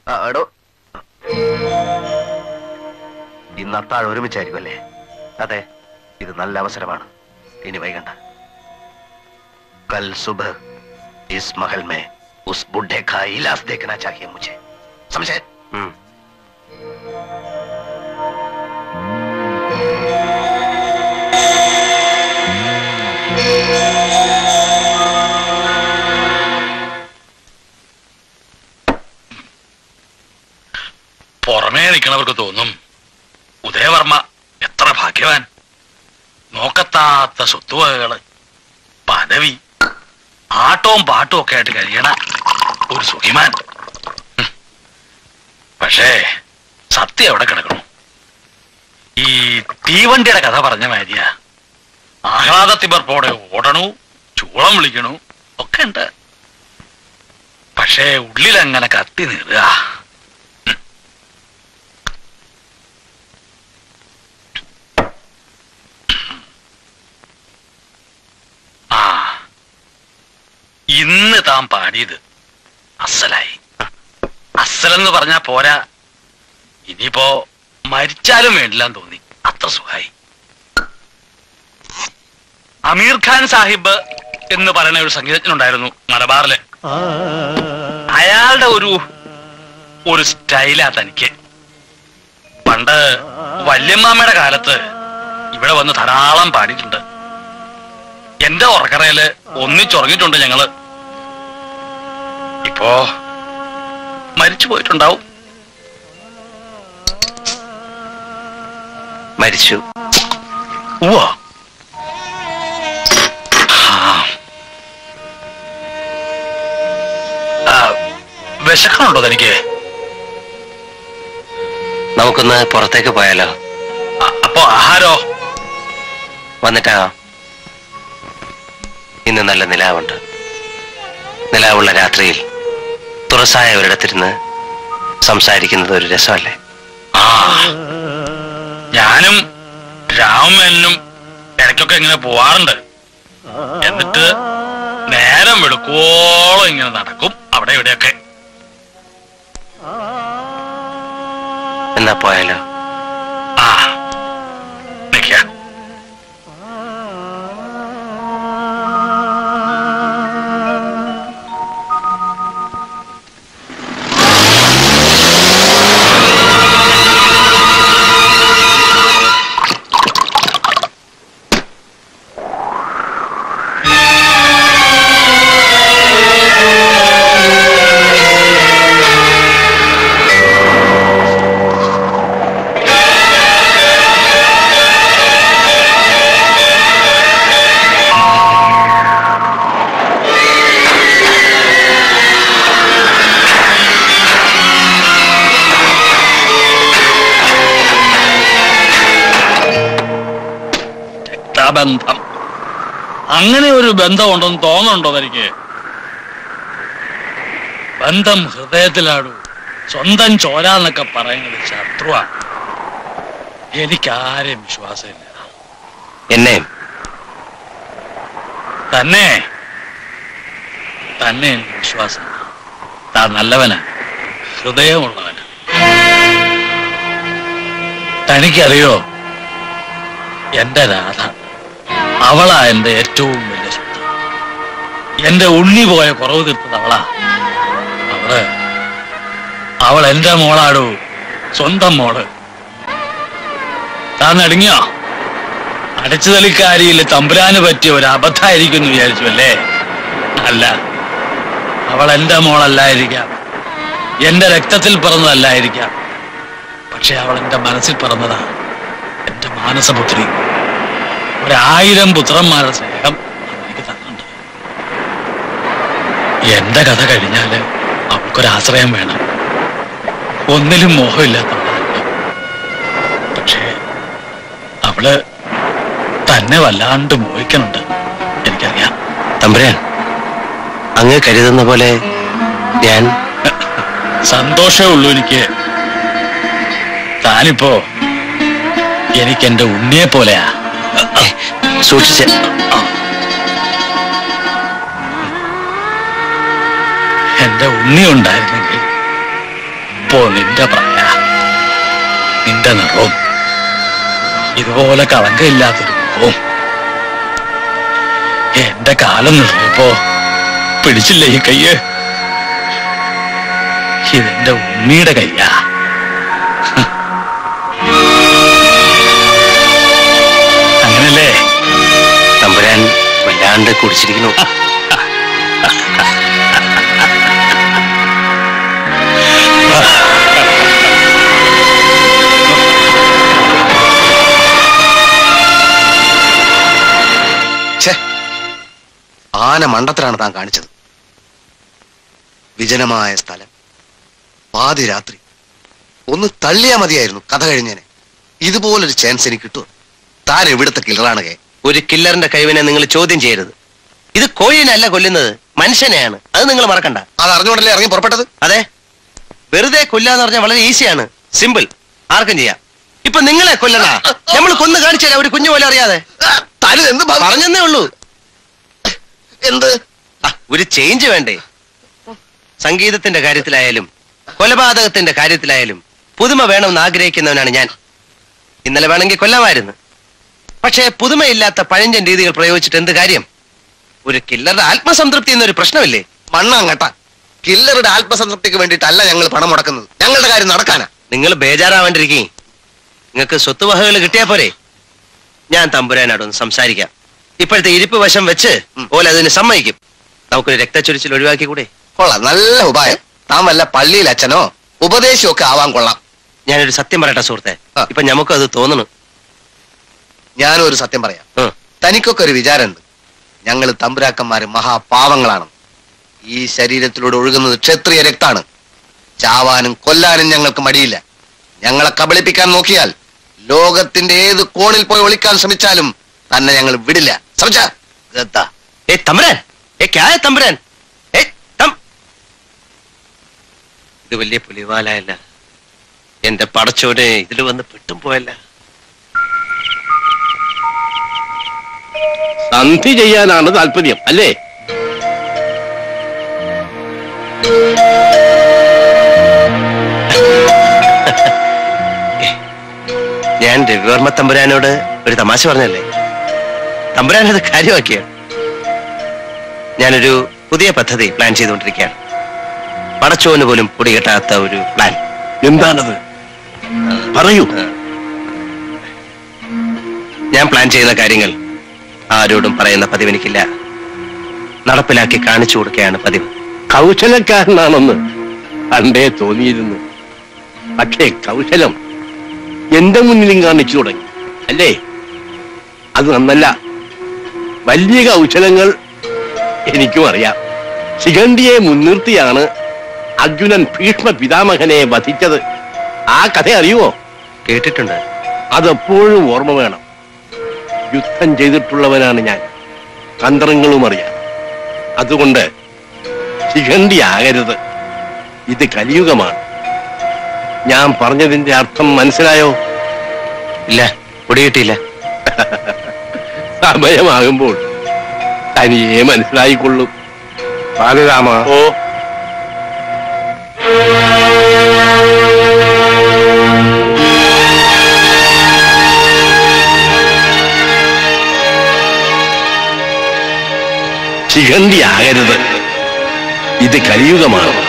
ആ, എടോ ഇന്ന് അത്താഴ് ഒരുമിച്ചായിരിക്കും അല്ലേ അതെ ഇത് നല്ല അവസരമാണ് ഇനി വൈകണ്ട കൽ സുബഹ് ഇസ് മഹൽ മേ ഉസ് ബുഡ്ഢെ കാ ഇലാസ് देखना चाहिए मुझे समझे हम्म പുറമേ നിൽക്കണവർക്ക് തോന്നും ഉദയവർമ്മ എത്ര ഭാഗ്യവാൻ നോക്കത്താത്ത സ്വത്തുവകകള് പദവി ആട്ടവും പാട്ടും ഒക്കെ ആയിട്ട് കഴിയണ ഒരു സുഖിമാൻ ഹും. പക്ഷേ സത്യം എവിടെ കിടക്കണു ഈ തീവണ്ടിയുടെ കഥ പറഞ്ഞ മാതിരിയാ ആഹ്ലാദത്തിമർപ്പോടെ ഓടണു ചൂളം വിളിക്കണു ഒക്കെ ഉണ്ട് പക്ഷേ ഉള്ളിലങ്ങനെ കത്തി നീറുക ആ ഇന്ന് താൻ പാടിയത് അസലായി അസലെന്ന് പറഞ്ഞാ പോരാ ഇനിയിപ്പോ മരിച്ചാലും വേണ്ടില്ലാന്ന് തോന്നി അത്ര സുഖായി അമീർ ഖാൻ സാഹിബ് എന്ന് പറയുന്ന ഒരു സംഗീതജ്ഞനുണ്ടായിരുന്നു മലബാറില് അയാളുടെ ഒരു ഒരു സ്റ്റൈലാ തനിക്ക് പണ്ട് വല്യമ്മാമ്മയുടെ കാലത്ത് ഇവിടെ വന്ന് ധാരാളം പാടിയിട്ടുണ്ട് എന്റെ ഉറക്കറയില് ഒന്നിച്ചുറങ്ങിയിട്ടുണ്ട് ഞങ്ങള് ഇപ്പോ മരിച്ചു പോയിട്ടുണ്ടാവും മരിച്ചു ഉവ്വ വിശക്കണുണ്ടോ തനിക്ക് നമുക്കൊന്ന് പുറത്തേക്ക് പോയാലോ അ- അപ്പൊ ആഹാരോ വന്നിട്ടാ ഇന്ന് നല്ല നിലാവുണ്ട് നിലാവുള്ള രാത്രിയിൽ തുറസായ ഒരിടത്തിരുന്ന് സംസാരിക്കുന്നത് ഒരു രസമല്ലേ ആ ഞാനും രാമനും ഇടയ്ക്കൊക്കെ ഇങ്ങനെ പോവാറുണ്ട് എന്നിട്ട് നേരം വെളുക്കോളം ഇങ്ങനെ നടക്കും അവിടെ ഇവിടെയൊക്കെ എന്നാ പോയാലോ ആ നിക്ക രക്തബന്ധം അങ്ങനെ ഒരു ബന്ധമുണ്ടെന്ന് തോന്നുന്നുണ്ടോ തനിക്ക് ബന്ധം ഹൃദയത്തിലാടൂ സ്വന്തം ചോര എന്നൊക്കെ പറയുന്നത് ശത്രുവാ എനിക്കാരെയും വിശ്വാസമില്ല എന്നെയും തന്നെ തന്നെ എനിക്ക് വിശ്വാസം താൻ നല്ലവനാ ഹൃദയമുള്ളവനാ തനിക്കറിയോ എന്റെ രാധ അവളാ എന്റെ ഏറ്റവും വലിയ സ്വത്ത് എന്റെ ഉണ്ണി പോയ കുറവ് തീർത്തത് അവളാ അവള് അവൾ എന്റെ മോളാടൂ സ്വന്തം മോള് താൻ നടുങ്ങിയോ അടച്ചുതലിക്കാരിയിൽ തമ്പുരാന് പറ്റിയ ഒരു അബദ്ധമായിരിക്കും എന്ന് വിചാരിച്ചു അല്ലേ അല്ല അവൾ എന്റെ മോളല്ലായിരിക്കാം എന്റെ രക്തത്തിൽ പിറന്നതല്ലായിരിക്കാം പക്ഷെ അവൾ എന്റെ മനസ്സിൽ പിറന്നതാ എന്റെ മാനസപുത്രി ഒരായിരം പുത്രന്മാരുടെ സ്നേഹം അവൾ എനിക്ക് തന്നുണ്ട് എന്റെ കഥ കഴിഞ്ഞാല് അവൾക്കൊരാശ്രയം വേണം ഒന്നിലും മോഹമില്ലാത്തവളാണ് പക്ഷേ അവള് തന്നെ വല്ലാണ്ട് മോഹിക്കണുണ്ട് എനിക്കറിയാം തമ്പുരാൻ അങ്ങ് കരുതുന്ന പോലെ ഞാൻ സന്തോഷമേ ഉള്ളൂ എനിക്ക് താനിപ്പോ എനിക്ക് എന്റെ ഉണ്ണിയെ പോലെയാ സൂക്ഷിച്ച് എന്റെ ഉണ്ണി ഉണ്ടായിരുന്നെങ്കിൽ ഇപ്പോ നിന്റെ പ്രായ നിന്റെ നിറവും ഇതുപോലെ കളങ്കമില്ലാത്തൊരു മുഖവും എന്റെ കാലം നിറയപ്പോ പിടിച്ചില്ലേ ഈ കയ്യ് ഇതെന്റെ ഉണ്ണിയുടെ കയ്യാ അങ്ങനല്ലേ തമ്പുരാൻ വല്ലാണ്ട് കുടിച്ചിരിക്കുന്നു ഛെ, ആന മണ്ടത്തിലാണ് താൻ കാണിച്ചത് വിജനമായ സ്ഥലം പാതിരാത്രി ഒന്ന് തള്ളിയാ മതിയായിരുന്നു കഥ കഴിഞ്ഞേനെ ഇതുപോലൊരു ചാൻസ് എനിക്ക് കിട്ടുമോ താൻ എവിടുത്തെ കില്ലറാണ് കേ ഒരു കില്ലറിന്റെ കഴിവിനെ നിങ്ങൾ ചോദ്യം ചെയ്യരുത് ഇത് കോഴിനല്ല കൊല്ലുന്നത് മനുഷ്യനെയാണ് അത് നിങ്ങൾ മറക്കണ്ട അത് അറിഞ്ഞുകൊണ്ടല്ലേ ഇറങ്ങി പുറപ്പെട്ടത് അതെ വെറുതെ കൊല്ലാന്ന് പറഞ്ഞാൽ വളരെ ഈസിയാണ് സിമ്പിൾ ആർക്കും ചെയ്യാം ഇപ്പൊ നിങ്ങളെ കൊല്ലണ നമ്മൾ കൊന്നു കാണിച്ചു തരാം ഒരു കുഞ്ഞു പോലെ അറിയാതെ താൻ എന്ത് ഭാവി- പറഞ്ഞെന്നേ ഉള്ളൂ എന്ത് ആ, ഒരു ചേഞ്ച് വേണ്ടേ സംഗീതത്തിന്റെ കാര്യത്തിലായാലും കൊലപാതകത്തിന്റെ കാര്യത്തിലായാലും പുതുമ വേണമെന്ന് ആഗ്രഹിക്കുന്നവനാണ് ഞാൻ ഇന്നലെ വേണമെങ്കിൽ കൊല്ലാമായിരുന്നു പക്ഷേ പുതുമയില്ലാത്ത പഴഞ്ചൻ രീതികൾ പ്രയോഗിച്ചിട്ട് എന്ത് കാര്യം ഒരു കില്ലറുടെ ആത്മസംതൃപ്തി എന്നൊരു പ്രശ്നമില്ലേ മണ്ണാങ്കട്ട കില്ലറുടെ ആത്മസംതൃപ്തിക്ക് വേണ്ടിയിട്ടല്ല ഞങ്ങൾ പണം മുടക്കുന്നത് ഞങ്ങളുടെ കാര്യം നടക്കാനാ നിങ്ങൾ ബേജാറാവാണ്ടിരിക്കേ നിങ്ങൾക്ക് സ്വത്തുവകകൾ കിട്ടിയാ പോരെ ഞാൻ തമ്പുരാനോടൊന്ന് സംസാരിക്കാം ഇപ്പോഴത്തെ ഇരിപ്പ് വശം വെച്ച് ഉം. ഓല അതിന് സമ്മതിക്കും നമുക്കൊരു രക്തച്ചൊരിച്ചിൽ ഒഴിവാക്കി കൂടെ കൊള്ളാം നല്ല ഉപായം താൻ വല്ല പള്ളിയിൽ അച്ഛനോ ഉപദേശമോ ഒക്കെ ആവാൻ കൊള്ളാം ഞാനൊരു സത്യം പറയട്ടെ സുഹൃത്തെ ആ. ഇപ്പൊ നമുക്കത് തോന്നണു ഞാനും ഒരു സത്യം പറയാം ഉം. തനിക്കൊക്കെ ഒരു വിചാരമുണ്ട് ഞങ്ങൾ തമ്പുരാക്കന്മാര് മഹാപാവങ്ങളാണ് ഈ ശരീരത്തിലൂടെ ഒഴുകുന്നത് ക്ഷത്രിയ രക്താണ് ചാവാനും കൊല്ലാനും ഞങ്ങൾക്ക് മടിയില്ല ഞങ്ങളെ കബളിപ്പിക്കാൻ നോക്കിയാൽ ലോകത്തിന്റെ ഏത് കോണിൽ പോയി ഒളിക്കാൻ ശ്രമിച്ചാലും തന്നെ ഞങ്ങൾ വിടില്ല ശ്രമിച്ചാ ഗദ്ദ. ഏ തമ്പുരാൻ ഏ ക്യായ തമ്പുരാൻ ഏ തം ഇത് വലിയ പുലിവാലയല്ല എന്റെ പടച്ചോനെ ഇതിൽ വന്ന് പെട്ടും പോയല്ല സന്ധി ചെയ്യാനാണ് താല്പര്യം അല്ലേ ഞാൻ രവിവർമ്മ തമ്പുരാനോട് ഒരു തമാശ പറഞ്ഞല്ലേ തമ്പുരാൻ അത് കാര്യമാക്കിയ ഞാനൊരു പുതിയ പദ്ധതി പ്ലാൻ ചെയ്തുകൊണ്ടിരിക്കുകയാണ് പടച്ചോന് പോലും പൊടികെട്ടാത്ത ഒരു പ്ലാൻ എന്താണത് പറയൂ ഞാൻ പ്ലാൻ ചെയ്യുന്ന കാര്യങ്ങൾ ആരോടും പറയുന്ന പതിവ് എനിക്കില്ല നടപ്പിലാക്കി കാണിച്ചു കൊടുക്കുകയാണ് പതിവ് കൗശലക്കാരനാണെന്ന് പണ്ടേ തോന്നിയിരുന്നു പക്ഷേ കൗശലം എന്റെ മുന്നിലും കാണിച്ചു തുടങ്ങി അല്ലേ അത് നന്നല്ല വലിയ കൗശലങ്ങൾ എനിക്കും അറിയാം ശിഖണ്ഡിയെ മുൻനിർത്തിയാണ് അർജുനൻ ഭീഷ്മ പിതാമഹനെ വധിച്ചത് ആ കഥ അറിയുമോ കേട്ടിട്ടുണ്ട് അതെപ്പോഴും ഓർമ്മ വേണം യുദ്ധം ചെയ്തിട്ടുള്ളവനാണ് ഞാൻ തന്ത്രങ്ങളും അറിയാം അതുകൊണ്ട് ശിഖണ്ഡി ആകരുത് ഇത് കലിയുഗമാണ് ഞാൻ പറഞ്ഞതിന്റെ അർത്ഥം മനസ്സിലായോ ഇല്ല പൊടികിട്ടിയില്ല സമയമാകുമ്പോൾ തനിയെ മനസ്സിലായിക്കൊള്ളും ബാലരാമ ഓ ശിഖണ്ഡി ആകരുത് ഇത് കലിയുഗമാണ്